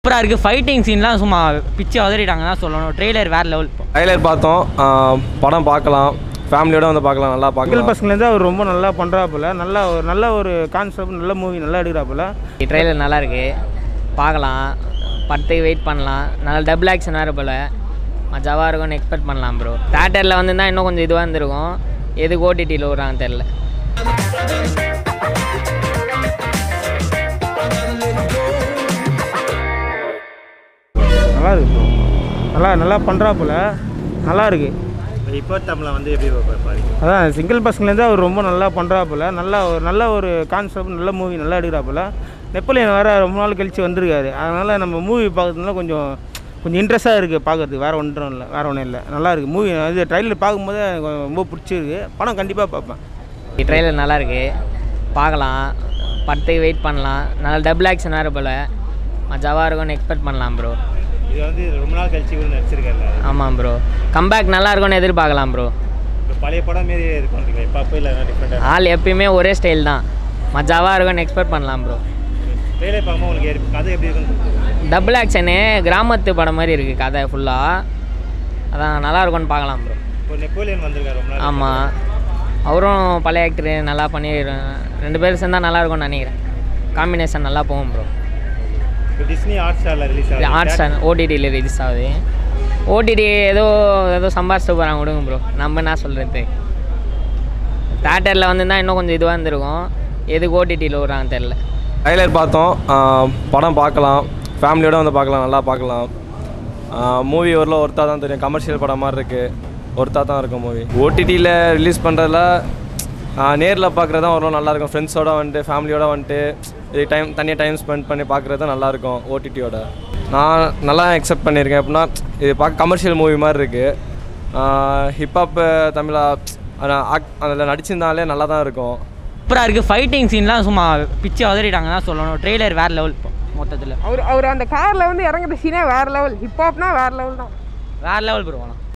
சூப்பராக இருக்குது ஃபைட்டிங் சீன்லாம் சும்மா பிச்சு உதறிட்டாங்க தான் சொல்லணும் ட்ரெய்லர் வேறு லெவல் ட்ரைலர் பார்த்தோம் ஆஹ் படம் பார்க்கலாம் ஃபேமிலியோட வந்து பார்க்கலாம் நல்லா சிங்கிள் பார்க்கலாம் பசங்கலேருந்து அவர் ரொம்ப நல்லா பண்ணுறாப்புல நல்ல ஒரு நல்ல ஒரு கான்செப்ட் நல்ல மூவி நல்லா எடுக்கிறாப்புல ட்ரெய்லர் நல்லா இருக்கு பார்க்கலாம் படத்துக்கு வெயிட் பண்ணலாம் நல்லா டபுள் ஆக்ஷன் வேறு போல் மஜாவாக இருக்கும்னு எக்ஸ்பெக்ட் பண்ணலாம் ப்ரோ தேட்டரில் வந்துருந்தா இன்னும் கொஞ்சம் இதுவாக இருந்திருக்கும் எதுக்கு ஓடிடியில் விட்றாங்க தெரில நல்லா இருக்கு bro. நல்லா நல்லா பண்ணுறாப்புல நல்லா இருக்கு இப்போ தமிழை வந்து எப்படி பாருங்க அதான் சிங்கிள் பசங்கலேருந்து அவர் ரொம்ப நல்லா பண்ணுறாப்புல நல்ல ஒரு நல்ல ஒரு கான்செப்ட் நல்ல மூவி நல்லா எடுக்கிறாப்புல நெப்போலியன் வேறு ரொம்ப நாள் கழித்து வந்திருக்காரு அதனால் நம்ம மூவி பார்க்கறதுனால கொஞ்சம் கொஞ்சம் இன்ட்ரெஸ்ட்டாக இருக்குது பார்க்கறதுக்கு வேறு ஒன்றும் இல்லை வேறு ஒன்றும் இல்லை நல்லா இருக்குது மூவி இது ட்ரைலர் பார்க்கும்போது எனக்கு ரொம்ப பிடிச்சிருக்கு படம் கண்டிப்பாக பார்ப்பேன் ட்ரெய்லர் நல்லா இருக்கு பார்க்கலாம் படத்துக்கு வெயிட் பண்ணலாம் நல்லா டபுள் ஆக்ஷன் வேறு போல் மஜாவாக இருக்கும்னு எக்ஸ்பெக்ட் பண்ணலாம் ப்ரோ இது வந்து ரொம்ப நாள் கழிச்சு இவர் நடிச்சிருக்காரு ஆமாம் ப்ரோ கம்பேக் நல்லா இருக்கும்னு எதிர்பார்க்கலாம் ப்ரோ இப்போ பழைய படம் மாரி இது பண்ணுறீங்களா இப்போ அப்போ இல்லை டிஃப்ரெண்ட்டாக ஆள் எப்பயுமே ஒரே ஸ்டைல் தான் மஜாவாக இருக்கும்னு எக்ஸ்பெக்ட் பண்ணலாம் ப்ரோ ட்ரெயிலர் பார்க்கும்போது உங்களுக்கு ஏறி- கதை எப்படி இருக்குன்னு டபுள் ஆக்ஷனு கிராமத்து படம் மாதிரி இருக்குது கதை ஃபுல்லாக அதான் நல்லா இருக்கும்னு பார்க்கலாம் ப்ரோ இப்போ நெப்போலியன் வந்திருக்காரு ரொம்ப நாள் ஆமாம் அவரும் பழைய ஆக்டரு நல்லா பண்ணி ரெண்டு பேரும் சேர்ந்தா நல்லா இருக்கும்னு நினைக்கிறேன் காம்பினேஷன் நல்லா போகும் ப்ரோ இப்போ டிஸ்னி ஹாட் ஸ்டாரில் ரிலீஸ் ஆகுது ஆர்ட்ஸ் ஓடிடியில் ரிலீஸ் ஆகுது ஓடிடி ஏதோ ஏதோ சம்பாரிச்சிட்டு போகிறாங்க விடுங்க ப்ரோ நம்ம என்ன சொல்கிறது தேட்டரில் வந்துருந்தா இன்னும் கொஞ்சம் இதுவாக இருந்திருக்கும் எதுக்கு ஓடிடியில் விட்றாங்க தெரில ட்ரைலர் பார்த்தோம் ஆஹ் படம் பார்க்கலாம் ஃபேமிலியோட வந்து பார்க்கலாம் நல்லா பார்க்கலாம் மூவி ஓரளவு ஒருத்தா தான் தெரியும் கமர்ஷியல் படம் மாதிரி இருக்குது ஒருத்தா தான் இருக்கும் மூவி ஓடிடியில் ரிலீஸ் பண்ணுறதுல நேரில் பார்க்குறது தான் ஓரளவு நல்லாயிருக்கும் ஃப்ரெண்ட்ஸோட வந்துட்டு ஃபேமிலியோட வந்துட்டு இது டைம் தனியாக டைம் ஸ்பெண்ட் பண்ணி பார்க்குறது தான் நல்லாயிருக்கும் ஓடிடியோட நான் நல்லா அக்செப்ட் பண்ணியிருக்கேன் எப்படின்னா இது பார்க்க கமர்ஷியல் மூவி மாதிரி இருக்குது ஹிப்ஹாப் தமிழா அதில் நடிச்சிருந்தாலே நல்லா தான் இருக்கும் சூப்பராக இருக்குது ஃபைட்டிங் சீன்லாம் சும்மா பிச்சு உதறிட்டாங்க தான் சொல்லணும் ட்ரெய்லர் வேறு லெவல் மொத்தத்தில் அவர் அவர் அந்த காரில் வந்து இறங்குற சீனே வேறு லெவல் ஹிப்ஹாப்னா வேறு லெவல் தான் வேறு லெவல் ப்ரோ